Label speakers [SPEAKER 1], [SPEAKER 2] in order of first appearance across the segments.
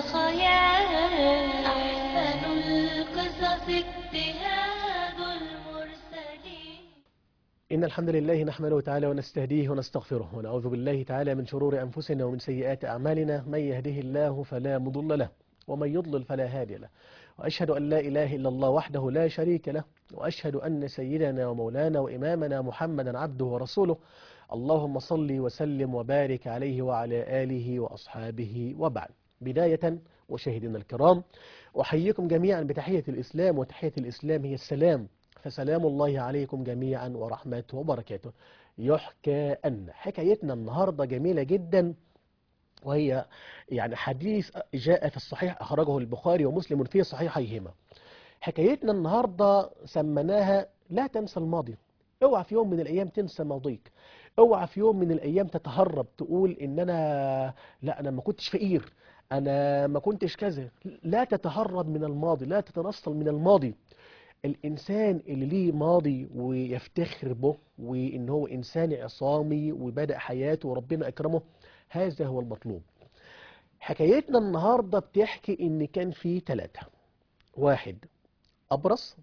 [SPEAKER 1] خيال أحسن القصص اجتهاد المرسلين
[SPEAKER 2] إن الحمد لله نحمده تعالى ونستهديه ونستغفره ونعوذ بالله تعالى من شرور أنفسنا ومن سيئات أعمالنا من يهده الله فلا مضل له ومن يضلل فلا هادي له وأشهد أن لا إله إلا الله وحده لا شريك له وأشهد أن سيدنا ومولانا وإمامنا محمدا عبده ورسوله اللهم صل وسلم وبارك عليه وعلى آله وأصحابه وبعد بداية مشاهدينا الكرام أحييكم جميعا بتحية الإسلام وتحية الإسلام هي السلام فسلام الله عليكم جميعا ورحمته وبركاته يحكى أن حكايتنا النهاردة جميلة جدا وهي يعني حديث جاء في الصحيح أخرجه البخاري ومسلم في صحيحيهما حكايتنا النهاردة سمناها لا تنسى الماضي اوعى في يوم من الأيام تنسى ماضيك اوعى في يوم من الأيام تتهرب تقول إن أنا لا أنا ما كنتش فقير أنا ما كنتش كذا لا تتهرب من الماضي لا تتنصل من الماضي الإنسان اللي ليه ماضي ويفتخر به وإن هو إنسان عصامي وبدأ حياته وربنا أكرمه هذا هو المطلوب حكايتنا النهاردة بتحكي إن كان في ثلاثة واحد أبرص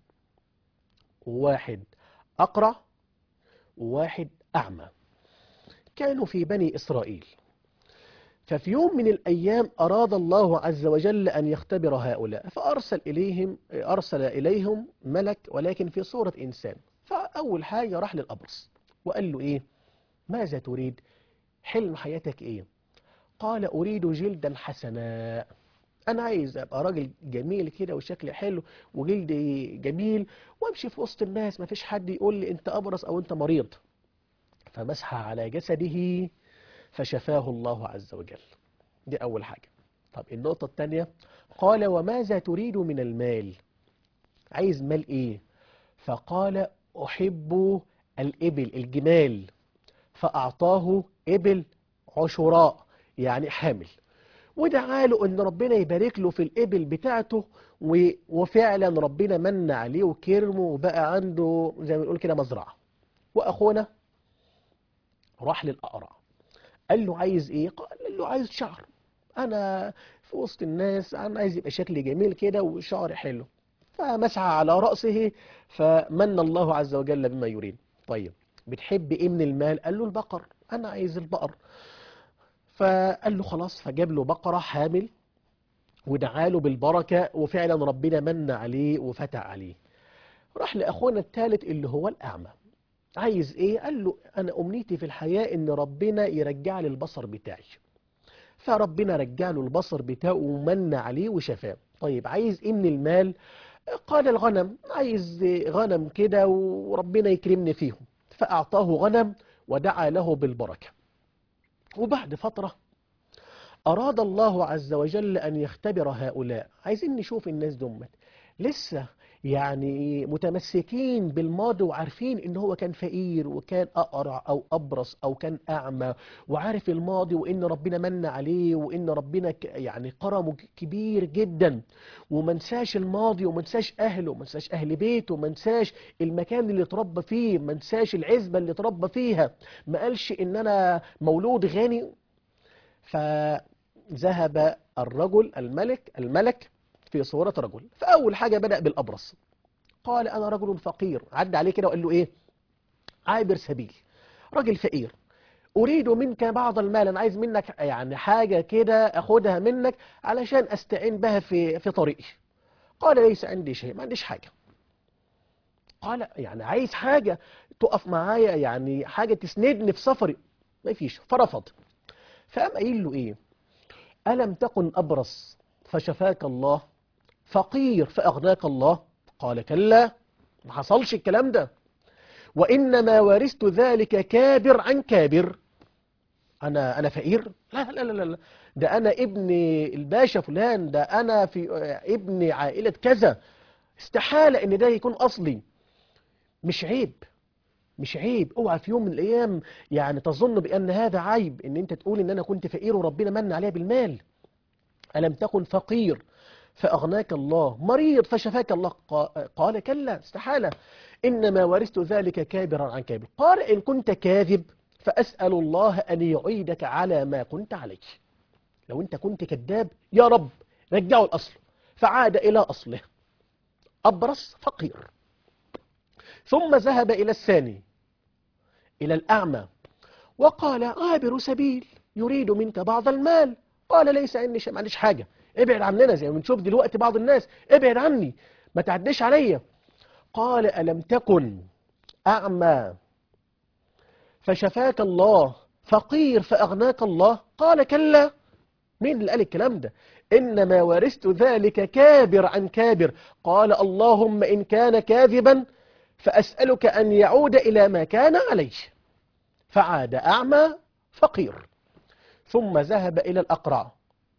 [SPEAKER 2] وواحد أقرع وواحد أعمى كانوا في بني إسرائيل ففي يوم من الأيام أراد الله عز وجل أن يختبر هؤلاء فأرسل إليهم أرسل إليهم ملك ولكن في صورة إنسان فأول حاجة راح للأبرص وقال له إيه ماذا تريد حلم حياتك إيه قال أريد جلدا حسنا أنا عايز أبقى راجل جميل كده وشكلي حلو وجلدي جميل وأمشي في وسط الناس ما فيش حد يقول لي أنت أبرص أو أنت مريض فمسح على جسده فشفاه الله عز وجل دي أول حاجة طب النقطة الثانية قال وماذا تريد من المال عايز مال إيه فقال أحب الإبل الجمال فأعطاه إبل عشراء يعني حامل ودعا له ان ربنا يبارك له في الإبل بتاعته و- وفعلا ربنا من عليه وكرمه وبقى عنده زي ما بنقول كده مزرعة وأخونا راح للأقرع قال له عايز ايه قال له عايز شعر انا في وسط الناس انا عايز يبقى شكلي جميل كده وشعري حلو فمسح على رأسه فمن الله عز وجل بما يريد طيب بتحب ايه من المال قال له البقر انا عايز البقر فقال له خلاص فجاب له بقرة حامل ودعا له بالبركة وفعلا ربنا من عليه وفتح عليه راح لأخونا الثالث اللي هو الأعمى عايز ايه قال له انا امنيتي في الحياة ان ربنا يرجع لي البصر بتاعي فربنا رجع له البصر بتاعه ومن عليه وشفاه طيب عايز ايه من المال قال الغنم عايز غنم كده وربنا يكرمني فيهم فاعطاه غنم ودعا له بالبركة وبعد فترة أراد الله عز وجل أن يختبر هؤلاء عايزين نشوف الناس دمت لسه يعني متمسكين بالماضي وعارفين ان هو كان فقير وكان اقرع او ابرص او كان اعمى وعارف الماضي وان ربنا من عليه وان ربنا ك- يعني كرمه ك- كبير جدا ومنساش الماضي ومنساش اهله ومنساش اهل بيته ومنساش المكان اللي اتربى فيه منساش العزبة اللي اتربى فيها ما قالش ان انا مولود غني فذهب الرجل الملك الملك في صورة رجل فأول حاجة بدأ بالأبرص قال أنا رجل فقير عد عليه كده وقال له إيه عابر سبيل راجل فقير أريد منك بعض المال أنا عايز منك يعني حاجة كده أخدها منك علشان أستعين بها في في طريقي قال ليس عندي شيء ما عنديش حاجة قال يعني عايز حاجة تقف معايا يعني حاجة تسندني في سفري ما فيش فرفض فقام قايل له إيه ألم تكن أبرص فشفاك الله فقير فأغناك الله قال كلا ما حصلش الكلام ده وإنما ورثت ذلك كابر عن كابر أنا أنا فقير لا لا لا لا ده أنا ابن الباشا فلان ده أنا في ابن عائلة كذا استحالة إن ده يكون أصلي مش عيب مش عيب اوعى في يوم من الايام يعني تظن بان هذا عيب ان انت تقول ان انا كنت فقير وربنا من عليا بالمال ألم تكن فقير فأغناك الله مريض فشفاك الله قا- قال كلا استحالة إنما ورثت ذلك كابرا عن كابر قال إن كنت كاذب فأسأل الله أن يعيدك على ما كنت عليه لو أنت كنت كذاب يا رب رجعوا الأصل فعاد إلى أصله أبرص فقير ثم ذهب إلى الثاني إلى الأعمى وقال عابر سبيل يريد منك بعض المال قال ليس عندي شيء معلش حاجة ابعد عننا زي ما بنشوف دلوقتي بعض الناس ابعد عني ما تعديش عليا قال ألم تكن أعمى فشفاك الله فقير فأغناك الله قال كلا مين اللي قال الكلام ده إنما ورثت ذلك كابر عن كابر قال اللهم إن كان كاذبا فأسألك أن يعود إلى ما كان عليه فعاد أعمى فقير ثم ذهب إلى الأقرع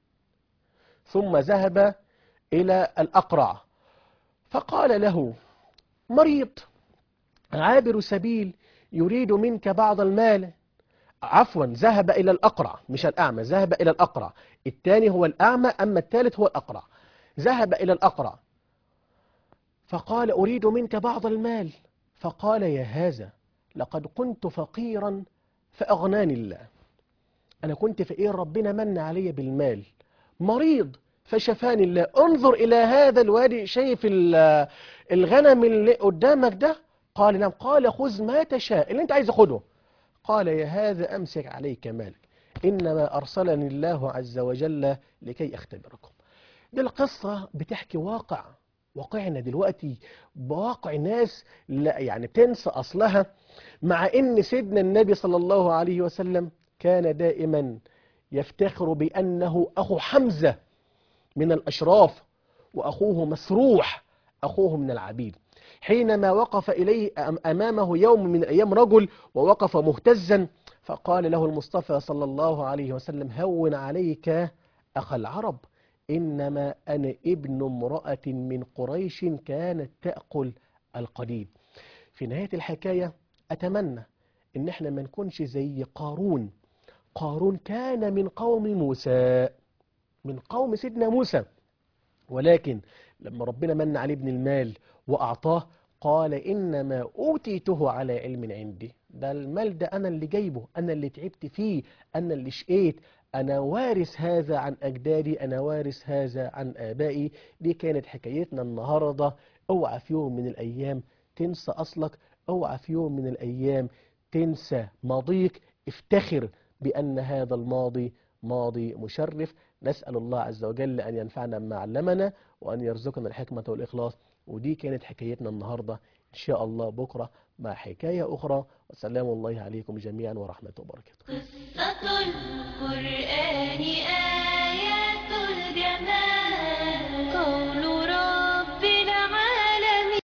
[SPEAKER 2] ثم ذهب إلى الأقرع فقال له مريض عابر سبيل يريد منك بعض المال عفوا ذهب إلى الأقرع مش الأعمى ذهب إلى الأقرع الثاني هو الأعمى أما الثالث هو الأقرع ذهب إلى الأقرع فقال أريد منك بعض المال فقال يا هذا لقد كنت فقيرا فأغناني الله أنا كنت فقير ربنا من علي بالمال مريض فشفاني الله انظر إلى هذا الوادي شايف ال- الغنم اللي قدامك ده قال نعم قال خذ ما تشاء اللي انت عايز خده قال يا هذا أمسك عليك مالك إنما أرسلني الله عز وجل لكي أختبركم دي القصة بتحكي واقع واقعنا دلوقتي بواقع ناس لا يعني تنسى أصلها مع إن سيدنا النبي صلى الله عليه وسلم كان دائما يفتخر بأنه أخو حمزة من الأشراف وأخوه مسروح أخوه من العبيد حينما وقف إليه أم- أمامه يوم من أيام رجل ووقف مهتزا فقال له المصطفى صلى الله عليه وسلم هون عليك أخ العرب إنما أنا ابن امرأة من قريش كانت تأكل القديد في نهاية الحكاية أتمنى إن احنا ما نكونش زي قارون قارون كان من قوم موسى من قوم سيدنا موسى ولكن لما ربنا من عليه ابن المال وأعطاه قال إنما أوتيته على علم عندي ده المال ده أنا اللي جايبه أنا اللي تعبت فيه أنا اللي شقيت أنا وارث هذا عن أجدادي أنا وارث هذا عن آبائي دي كانت حكايتنا النهاردة اوعى في يوم من الأيام تنسى أصلك اوعى في يوم من الأيام تنسى ماضيك افتخر بأن هذا الماضي ماضي مشرف نسأل الله عز وجل أن ينفعنا بما علمنا وأن يرزقنا الحكمة والإخلاص ودي كانت حكايتنا النهاردة إن شاء الله بكرة مع حكاية أخرى وسلام الله عليكم جميعا ورحمة وبركاته
[SPEAKER 1] قصة القرآن آيات